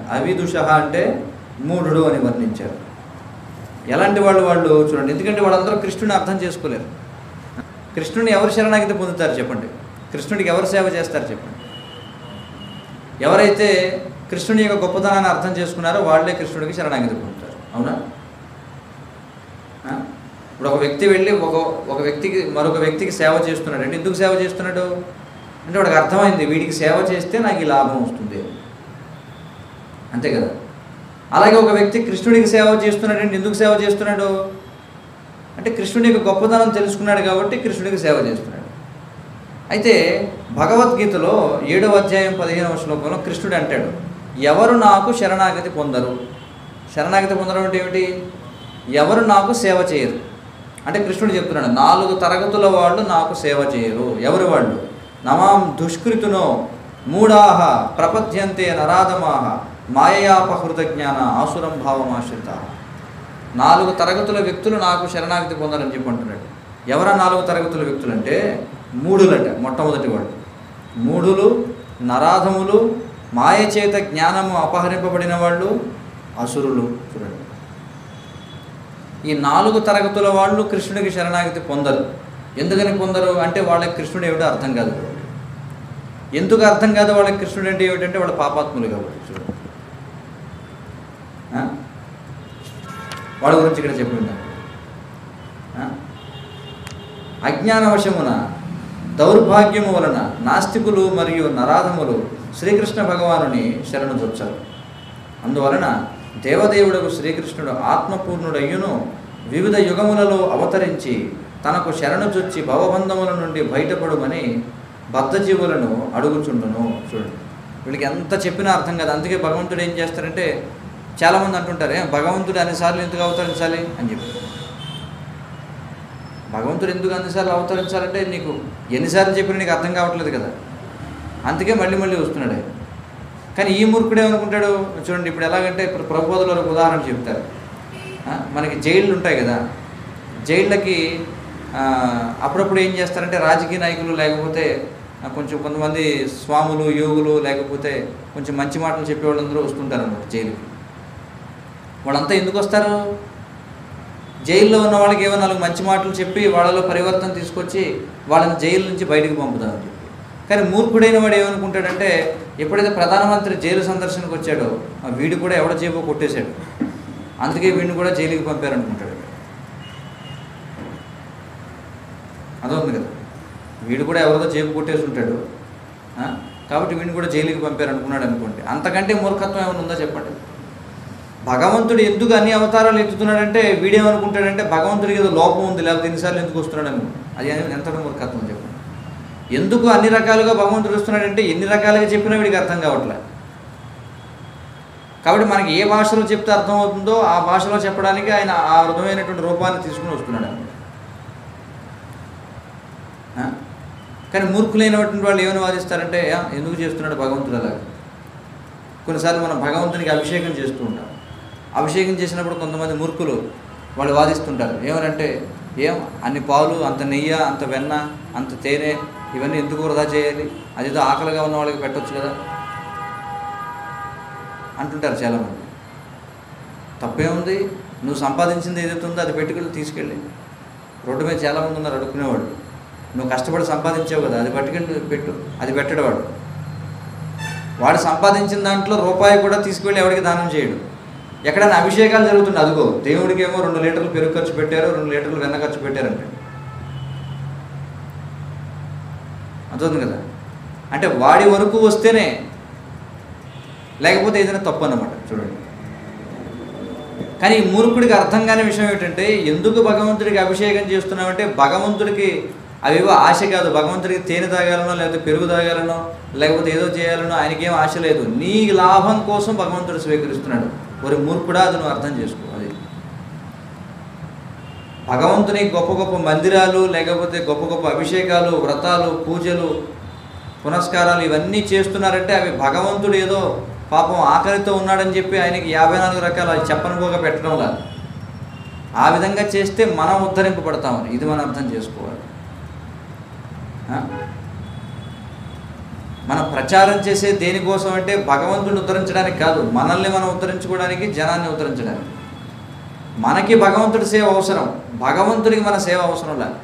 అవిదుష అంటే మూఢుడు అని వర్ణించారు ఎలాంటి వాళ్ళు వాళ్ళు చూడండి ఎందుకంటే వాళ్ళందరూ కృష్ణుని అర్థం చేసుకోలేరు కృష్ణుని ఎవరు శరణాగతి పొందుతారు చెప్పండి కృష్ణుడికి ఎవరు సేవ చేస్తారు చెప్పండి ఎవరైతే కృష్ణుని యొక్క గొప్పతనాన్ని అర్థం చేసుకున్నారో వాళ్ళే కృష్ణుడికి శరణాగతి పొందుతారు అవునా ఆ? ఇప్పుడు ఒక వ్యక్తి వెళ్ళి ఒక ఒక వ్యక్తికి మరొక వ్యక్తికి సేవ చేస్తున్నాడు అంటే ఎందుకు సేవ చేస్తున్నాడు అంటే వాడికి అర్థమైంది వీడికి సేవ చేస్తే నాకు ఈ లాభం వస్తుంది అంతే కదా అలాగే ఒక వ్యక్తి కృష్ణుడికి సేవ చేస్తున్నాడు అంటే ఎందుకు సేవ చేస్తున్నాడు అంటే కృష్ణుడి యొక్క గొప్పతనం తెలుసుకున్నాడు కాబట్టి కృష్ణుడికి సేవ చేస్తున్నాడు అయితే భగవద్గీతలో ఏడవ అధ్యాయం పదిహేనవ శ్లోకంలో కృష్ణుడు అంటాడు ఎవరు నాకు శరణాగతి పొందరు శరణాగతి పొందడం అంటే ఏమిటి ఎవరు నాకు సేవ చేయరు అంటే కృష్ణుడు చెప్తున్నాడు నాలుగు తరగతుల వాళ్ళు నాకు సేవ చేయరు ఎవరు వాళ్ళు నమాం దుష్కృతునో మూఢాహ ప్రపద్యంతే నరాధమాహ మాయయాపహృత జ్ఞాన ఆసురం భావమాశ్రిత నాలుగు తరగతుల వ్యక్తులు నాకు శరణాగతి పొందాలని చెప్పి అంటున్నాడు ఎవరా నాలుగు తరగతుల వ్యక్తులు అంటే మూఢులట మొట్టమొదటి వాడు మూఢులు నరాధములు మాయ చేత జ్ఞానము అపహరింపబడిన వాళ్ళు అసురులు చూడండి ఈ నాలుగు తరగతుల వాళ్ళు కృష్ణుడికి శరణాగతి పొందరు ఎందుకని పొందరు అంటే వాళ్ళకి కృష్ణుడు ఏమిటో అర్థం కాదు ఎందుకు అర్థం కాదు వాళ్ళకి కృష్ణుడు అంటే ఏమిటంటే వాళ్ళ పాపాత్ములు కాబట్టి చూడండి ఆ? వాళ్ళ గురించి ఇక్కడ చెప్పిందా అజ్ఞానవశమున దౌర్భాగ్యము వలన నాస్తికులు మరియు నరాధములు శ్రీకృష్ణ భగవానుని శరణు చొచ్చారు అందువలన దేవదేవుడకు శ్రీకృష్ణుడు ఆత్మపూర్ణుడయ్యును వివిధ యుగములలో అవతరించి తనకు శరణు చొచ్చి భవబంధముల నుండి బయటపడుమని బద్ధజీవులను అడుగుచుండును చూడండి వీళ్ళకి ఎంత చెప్పినా అర్థం కాదు అందుకే భగవంతుడు ఏం చేస్తారంటే చాలామంది అంటుంటారు "ఏ, భగవంతుడు అన్నిసార్లు ఎందుకు అవతరించాలి అని చెప్పి భగవంతుడు ఎందుకు అన్నిసార్లు అవతరించాలంటే నీకు ఎన్నిసార్లు చెప్పినా నీకు అర్థం కావట్లేదు కదా అందుకే మళ్ళీ మళ్ళీ వస్తున్నాడు ఆయన కానీ ఈ మూర్ఖుడు ఏమనుకుంటాడు చూడండి ఇప్పుడు ఎలాగంటే ఇప్పుడు ప్రబోధలో ఒక ఉదాహరణ చెప్తారు ఆ, మనకి జైళ్ళు ఉంటాయి కదా జైళ్ళకి ఆ, అప్పుడప్పుడు ఏం చేస్తారంటే రాజకీయ నాయకులు లేకపోతే ఆ, కొంచెం కొంతమంది స్వాములు యోగులు లేకపోతే కొంచెం మంచి మాటలు చెప్పేవాళ్ళందరూ వస్తుంటారు అన్నమాట జైలుకి వాళ్ళంతా ఎందుకు వస్తారు జైల్లో ఉన్న వాళ్ళకి ఏమో నాలుగు మంచి మాటలు చెప్పి వాళ్ళలో పరివర్తన తీసుకొచ్చి వాళ్ళని జైలు నుంచి బయటికి పంపుతామని చెప్పి కానీ మూర్ఖుడైన వాడు ఏమనుకుంటాడంటే ఎప్పుడైతే ప్రధానమంత్రి జైలు సందర్శనకు వచ్చాడో ఆ వీడు కూడా ఎవడ జేబో కొట్టేశాడు అందుకే వీడిని కూడా జైలుకి పంపారనుకుంటాడు అదవుతుంది కదా వీడు కూడా ఎవరిదో జేబు కొట్టేసి ఉంటాడు ఆ? కాబట్టి వీడిని కూడా జైలుకి పంపారనుకున్నాడు అనుకోండి అంతకంటే మూర్ఖత్వం ఏమైనా ఉందా చెప్పండి భగవంతుడు ఎందుకు అన్ని అవతారాలు ఎత్తుతున్నాడంటే వీడేమనుకుంటాడంటే భగవంతుడికి ఏదో లోపం ఉంది లేకపోతే ఎన్నిసార్లు ఎందుకు వస్తున్నాడు అనుకో అది ఎంత మూర్ఖత్వం చెప్పండి ఎందుకు అన్ని రకాలుగా భగవంతుడు వస్తున్నాడంటే ఎన్ని రకాలుగా చెప్పినా వీడికి అర్థం కావట్లే కాబట్టి మనకి ఏ భాషలో చెప్తే అర్థం అవుతుందో ఆ భాషలో చెప్పడానికి ఆయన ఆ అర్థమైనటువంటి రూపాన్ని తీసుకుని వస్తున్నాడు అన్నమాట ఆ? కానీ మూర్ఖులైనటువంటి వాళ్ళు ఏమని వాదిస్తారంటే "ఆ, ఎందుకు చేస్తున్నాడు భగవంతుడు అలాగా కొన్నిసార్లు మనం భగవంతునికి అభిషేకం చేస్తూ ఉంటాం అభిషేకం చేసినప్పుడు కొంతమంది మూర్ఖులు వాళ్ళు వాదిస్తుంటారు ఏమనంటే ఏం అన్ని పాలు అంత నెయ్యి అంత వెన్న అంత తేనె ఇవన్నీ ఎందుకు వృధా చేయాలి అదేదో ఆకలిగా ఉన్న వాళ్ళకి పెట్టొచ్చు కదా అంటుంటారు చాలామంది తప్పేముంది నువ్వు సంపాదించింది ఏదైతే ఉందో అది పెట్టుకెళ్ళి తీసుకెళ్ళి రోడ్డు మీద చాలామంది ఉన్నారు అడుక్కునేవాడు నువ్వు కష్టపడి సంపాదించావు కదా అది పట్టుకెళ్ళి పెట్టు అది పెట్టడు వాడు వాడు సంపాదించిన దాంట్లో రూపాయి కూడా తీసుకువెళ్ళి ఎవరికి దానం చేయడు ఎక్కడైనా అభిషేకాలు జరుగుతుంది అదిగో దేవుడికి ఏమో రెండు లీటర్లు పెరుగు ఖర్చు పెట్టారు రెండు లీటర్లు వెన్న ఖర్చు పెట్టారంటే అర్థవుతుంది కదా అంటే వాడి వరకు వస్తేనే లేకపోతే ఏదైనా తప్పు అన్నమాట చూడండి కానీ ఈ మూర్ఖుడికి అర్థం కాని విషయం ఏంటంటే ఎందుకు భగవంతుడికి అభిషేకం చేస్తున్నామంటే భగవంతుడికి అవేవో ఆశ కాదు భగవంతుడికి తేనె తాగాలనో లేకపోతే పెరుగు తాగాలనో లేకపోతే ఏదో చేయాలనో ఆయనకేం ఆశ లేదు నీ లాభం కోసం భగవంతుడు స్వీకరిస్తున్నాడు ఒక మూర్ఖుడా అది నువ్వు అర్థం చేసుకో అది భగవంతుని గొప్ప గొప్ప మందిరాలు లేకపోతే గొప్ప గొప్ప అభిషేకాలు వ్రతాలు పూజలు పునస్కారాలు ఇవన్నీ చేస్తున్నారంటే అవి భగవంతుడు ఏదో పాపం ఆకలితో ఉన్నాడని చెప్పి ఆయనకి యాభై నాలుగు రకాల చెప్పనుకోగా పెట్టడం కాదు ఆ విధంగా చేస్తే మనం ఉద్ధరింపబడతామని ఇది మనం అర్థం చేసుకోవాలి ఆ? మనం ప్రచారం చేసే దేనికోసం అంటే భగవంతుడిని ఉద్ధరించడానికి కాదు మనల్ని మనం ఉద్ధరించుకోవడానికి జనాన్ని ఉద్ధరించడానికి మనకి భగవంతుడి సేవ అవసరం భగవంతుడికి మన సేవ అవసరం లేదు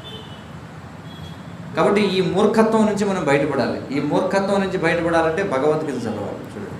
కాబట్టి ఈ మూర్ఖత్వం నుంచి మనం బయటపడాలి ఈ మూర్ఖత్వం నుంచి బయటపడాలంటే భగవద్గీత చదవాలి చూడండి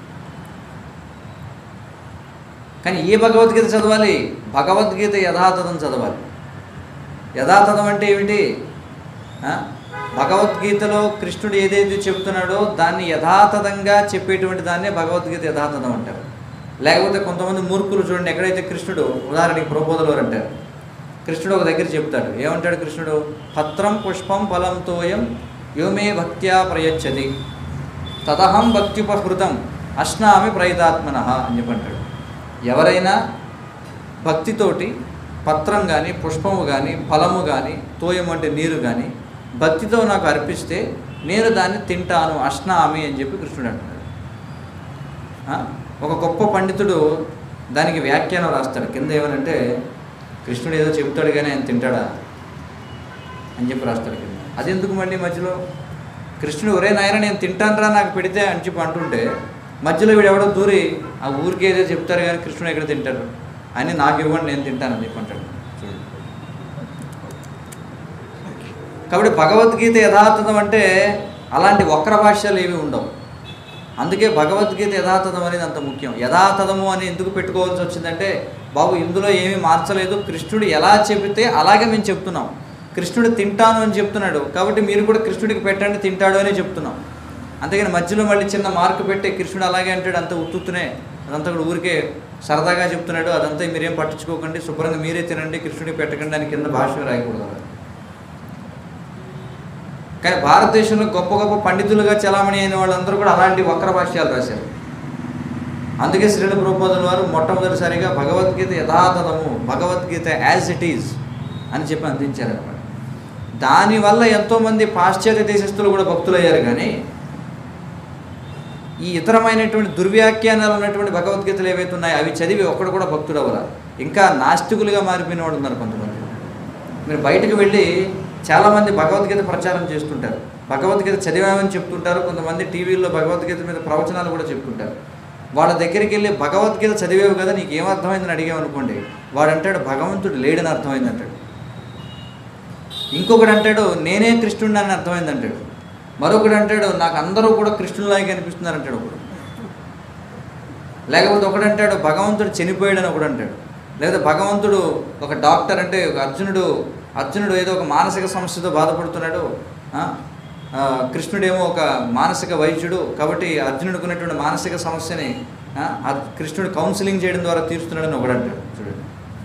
కానీ ఏ భగవద్గీత చదవాలి భగవద్గీత యథాతథం చదవాలి యథాతథం అంటే ఏమిటి ఆ? భగవద్గీతలో కృష్ణుడు ఏదైతే చెబుతున్నాడో దాన్ని యథాతథంగా చెప్పేటువంటి దాన్నే భగవద్గీత యథాతథం అంటారు లేకపోతే కొంతమంది మూర్ఖులు చూడండి ఎక్కడైతే కృష్ణుడు ఉదాహరణకి ప్రబోధలో అంటారు కృష్ణుడు ఒక దగ్గర చెప్తాడు ఏమంటాడు కృష్ణుడు పత్రం పుష్పం ఫలం తోయం యోమే భక్త్యా ప్రయచ్చది తదహం భక్త్యుపహృతం అశ్నామి ప్రయతాత్మన అని చెప్పంటాడు ఎవరైనా భక్తితోటి పత్రం కానీ పుష్పము కానీ ఫలము కానీ తోయం అంటే నీరు కానీ భక్తితో నాకు అర్పిస్తే నేను దాన్ని తింటాను అశ్నామి అని చెప్పి కృష్ణుడు అంటున్నాడు ఆ? ఒక గొప్ప పండితుడు దానికి వ్యాఖ్యానం రాస్తాడు కింద ఏమనంటే కృష్ణుడు ఏదో చెబుతాడు కానీ ఆయన తింటాడా అని చెప్పి రాస్తాడు కింద అది ఎందుకు మళ్ళీ మధ్యలో కృష్ణుడు ఒరే నాయన నేను తింటానురా నాకు పెడితే అని చెప్పి అంటుంటే మధ్యలో వీడు ఎవడో దూరి ఆ ఊరికి ఏదో చెప్తారు కానీ కృష్ణుడు ఎక్కడ తింటారు అని నాకు ఇవ్వండి నేను తింటానని చెప్పి అంటాడు చూడండి కాబట్టి భగవద్గీత యథాతథం అంటే అలాంటి వక్ర భాష్యాలు ఏవి ఉండవు అందుకే భగవద్గీత యథాతథం అనేది అంత ముఖ్యం యథాతథము అని ఎందుకు పెట్టుకోవాల్సి వచ్చిందంటే బాబు ఇందులో ఏమీ మార్చలేదు కృష్ణుడు ఎలా చెబితే అలాగే మేము చెప్తున్నాం కృష్ణుడు తింటాను అని చెప్తున్నాడు కాబట్టి మీరు కూడా కృష్ణుడికి పెట్టండి తింటాడు అని చెప్తున్నాం అంతేగాని మధ్యలో మళ్ళీ చిన్న మార్కు పెట్టి కృష్ణుడు అలాగే అంటాడు అంత ఉత్తునే అదంతా కూడా ఊరికే సరదాగా చెప్తున్నాడు అదంతా మీరేం పట్టించుకోకండి శుభ్రంగా మీరే తినండి కృష్ణుడికి పెట్టకండి అని కింద భాష రాయకూడదు అలా. కానీ భారతదేశంలో గొప్ప గొప్ప పండితులుగా చలామణి అయిన వాళ్ళందరూ కూడా అలాంటి వక్ర భాష్యాలు రాశారు అందుకే శ్రీల ప్రభుపాదుల వారు మొట్టమొదటిసారిగా భగవద్గీత యథాతథము భగవద్గీత యాజ్ ఇట్ ఈజ్ అని చెప్పి అందించారనమాట దానివల్ల ఎంతోమంది పాశ్చాత్య దేశస్తులు కూడా భక్తులయ్యారు కానీ ఈ ఇతరమైనటువంటి దుర్వ్యాఖ్యానాలు ఉన్నటువంటి భగవద్గీతలు ఏవైతే ఉన్నాయో అవి చదివి ఒక్కడు కూడా భక్తుడు అవ్వరా ఇంకా నాస్తికులుగా మారిపోయిన వాడు ఉన్నారు కొంతమంది మీరు బయటకు వెళ్ళి చాలామంది భగవద్గీత ప్రచారం చేస్తుంటారు భగవద్గీత చదివామని చెప్తుంటారు కొంతమంది టీవీల్లో భగవద్గీత మీద ప్రవచనాలు కూడా చెప్తుంటారు వాళ్ళ దగ్గరికి వెళ్ళి భగవద్గీత చదివేవు కదా నీకు ఏం అర్థమైందని అడిగామనుకోండి వాడు అంటాడు భగవంతుడు లేడని అర్థమైంది అంటాడు ఇంకొకడు అంటాడు నేనే కృష్ణుడిని అని అర్థమైంది అంటాడు మరొకడు అంటాడు నాకు అందరూ కూడా కృష్ణులాగా కనిపిస్తున్నారు అంటాడు ఒకడు లేకపోతే ఒకడు అంటాడు భగవంతుడు చనిపోయాడని ఒకడు అంటాడు లేదా భగవంతుడు ఒక డాక్టర్ అంటే ఒక అర్జునుడు అర్జునుడు ఏదో ఒక మానసిక సమస్యతో బాధపడుతున్నాడు ఆ? ఆ, కృష్ణుడేమో ఒక మానసిక వైద్యుడు కాబట్టి అర్జునుడికి ఉన్నటువంటి మానసిక సమస్యని ఆ, ఆ కృష్ణుడు కౌన్సిలింగ్ చేయడం ద్వారా తీరుస్తున్నాడని ఒకడు అంటాడు చూడండి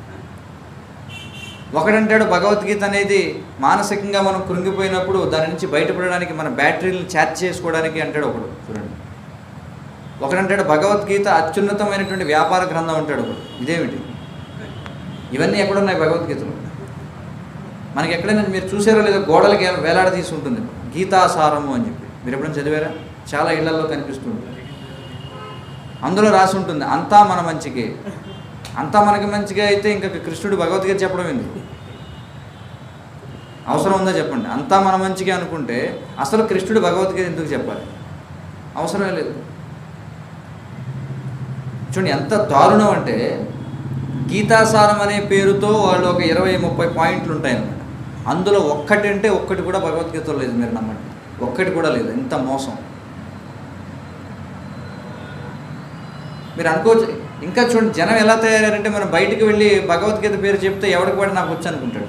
ఒకడంటాడు భగవద్గీత అనేది మానసికంగా మనం కృంగిపోయినప్పుడు దాని నుంచి బయటపడడానికి మన బ్యాటరీలను ఛార్జ్ చేసుకోవడానికి అంటాడు ఒకడు చూడండి ఒకడంటాడు భగవద్గీత అత్యున్నతమైనటువంటి వ్యాపార గ్రంథం అంటాడు ఒకడు ఇదేమిటి ఇవన్నీ ఎక్కడున్నాయి భగవద్గీతలో మనకి ఎక్కడైనా మీరు చూసారో లేదో గోడలకి వేలాడ తీసి ఉంటుంది గీతాసారము అని చెప్పి మీరు ఎప్పుడైనా చదివారా చాలా ఇళ్లలో కనిపిస్తుంది అందులో రాసి ఉంటుంది అంతా మన మంచికే అంతా మనకి మంచిగా అయితే ఇంకా కృష్ణుడు భగవద్గీత చెప్పడం ఎందుకు అవసరం ఉందా చెప్పండి అంతా మన మంచిగా అనుకుంటే అసలు కృష్ణుడు భగవద్గీత ఎందుకు చెప్పాలి అవసరమే లేదు చూడండి ఎంత దారుణం అంటే గీతాసారం అనే పేరుతో వాళ్ళు ఒక ఇరవై ముప్పై పాయింట్లు ఉంటాయన్నమాట అందులో ఒక్కటి అంటే ఒక్కటి కూడా భగవద్గీతలో లేదు మీరు నమ్మండి ఒక్కటి కూడా లేదు ఎంత మోసం మీరు అనుకోవచ్చు ఇంకా చూడండి జనం ఎలా తయారంటే మనం బయటికి వెళ్ళి భగవద్గీత పేరు చెప్తే ఎవడికి వాడు నాకు వచ్చి అనుకుంటాడు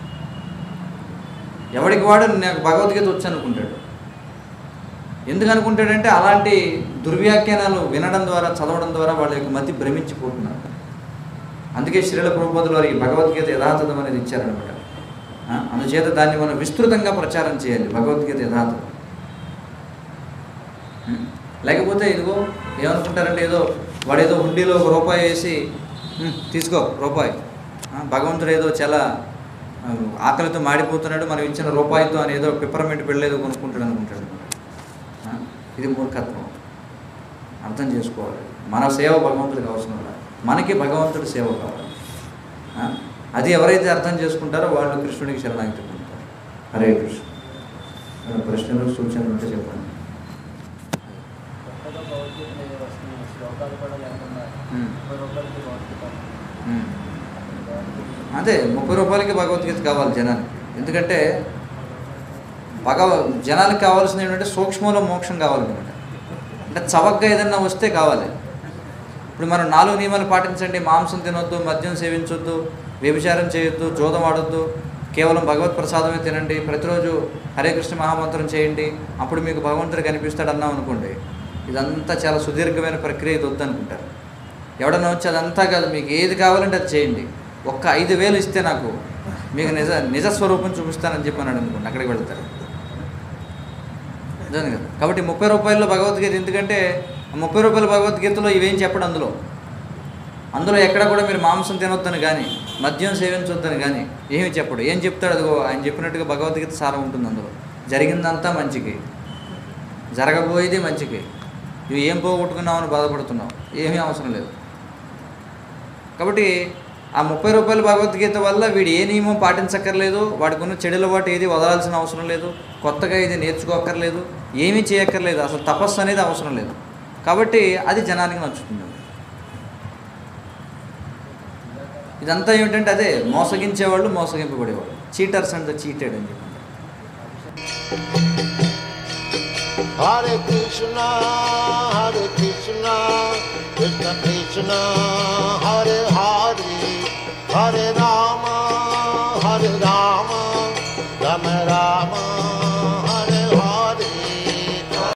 ఎవడికి వాడు నాకు భగవద్గీత వచ్చి అనుకుంటాడు ఎందుకు అనుకుంటాడంటే అలాంటి దుర్వ్యాఖ్యానాలు వినడం ద్వారా చదవడం ద్వారా వాళ్ళ యొక్క మతి భ్రమించిపోతున్నారు అందుకే శ్రీల ప్రభుపదులు వారికి భగవద్గీత యథాతథం అనేది ఇచ్చారనమాట ఆ, అందుచేత దాన్ని మనం విస్తృతంగా ప్రచారం చేయాలి భగవద్గీత యథాతథం ఉం? లేకపోతే ఇదిగో ఏమనుకుంటారంటే ఏదో వాడు ఏదో హుండీలో ఒక రూపాయి వేసి "ఉం, తీసుకో రూపాయి ఆ, భగవంతుడు ఏదో చాలా ఆ, ఆకలితో మాడిపోతున్నాడు మనం ఇచ్చిన రూపాయితో అని ఏదో పిప్పరమెంట్ పెళ్ళేదో కొనుక్కుంటాడు అనుకుంటాడు ఆ, ఇది మూర్ఖత్వం అర్థం చేసుకోవాలి మన సేవ భగవంతుడికి అవసరం లేదు మనకి భగవంతుడి సేవ కావాలి ఆ, అది ఎవరైతే అర్థం చేసుకుంటారో వాళ్ళు కృష్ణుడికి శరణాగతి పొందుతారు హరే కృష్ణ ఏమైనా ప్రశ్నలు సూచనలు ఉంటే చెప్పండి కొత్తగా భగవద్గీతలో వస్తున్న శ్లోకాలు కూడా లేకుండా ఉమ్. ముప్పై రూపాయలకి భగవద్గీత ఉమ్. భగవద్గీత అదే ముప్పై రూపాయలకి భగవద్గీత కావాలి జనానికి ఎందుకంటే భగవ జనానికి కావాల్సింది ఏంటంటే సూక్ష్మంలో మోక్షం కావాలన్నమాట అంటే చవకగా ఏదన్నా వస్తే కావాలి ఇప్పుడు మనం నాలుగు నియమాలు పాటించండి మాంసం తినొద్దు మద్యం సేవించొద్దు వ్యభిచారం చేయొద్దు జోదం ఆడొద్దు కేవలం భగవత్ ప్రసాదమే తినండి ప్రతిరోజు హరే కృష్ణ మహామంత్రం చేయండి అప్పుడు మీకు భగవంతుడు కనిపిస్తాడు అన్నాం అనుకోండి ఇదంతా చాలా సుదీర్ఘమైన ప్రక్రియ ఇది వద్దనుకుంటారు ఎవడన్నా వచ్చి అదంతా కాదు మీకు ఏది కావాలంటే అది చేయండి ఒక్క ఐదు వేలు ఇస్తే నాకు మీకు నిజ నిజ స్వరూపం చూపిస్తానని చెప్పి అన్నాడు అనుకోండి అక్కడికి వెళ్తారు నిజమే కదా కాబట్టి ముప్పై రూపాయల్లో భగవద్గీత ఎందుకంటే ఆ ముప్పై రూపాయల భగవద్గీతలో ఇవేం చెప్పడు అందులో అందులో ఎక్కడ కూడా మీరు మాంసం తినొద్దని కానీ మద్యం సేవించొద్దని కానీ ఏమి చెప్పడు ఏం చెప్తాడు అదిగో ఆయన చెప్పినట్టుగా భగవద్గీత సారం ఉంటుంది అందులో జరిగిందంతా మంచికి జరగబోయేది మంచికి నువ్వు ఏం పోగొట్టుకున్నావు అని బాధపడుతున్నావు ఏమీ అవసరం లేదు కాబట్టి ఆ ముప్పై రూపాయల భగవద్గీత వల్ల వీడు ఏ నియమం పాటించక్కర్లేదు వాడికి ఉన్న చెడుల వాటి ఏది వదలాల్సిన అవసరం లేదు కొత్తగా ఇది నేర్చుకోక్కర్లేదు ఏమీ చేయక్కర్లేదు అసలు తపస్సు అనేది అవసరం లేదు కాబట్టి అది జనానికి నచ్చుతుంది ఇదంతా ఏమిటంటే అదే మోసగించేవాళ్ళు మోసగింపబడేవాళ్ళు చీటర్స్ అండ్ ద చీటెడ్ అని చెప్పి Hare Krishna, Hare Krishna, Krishna Krishna, Hare Hare, Hare Rama.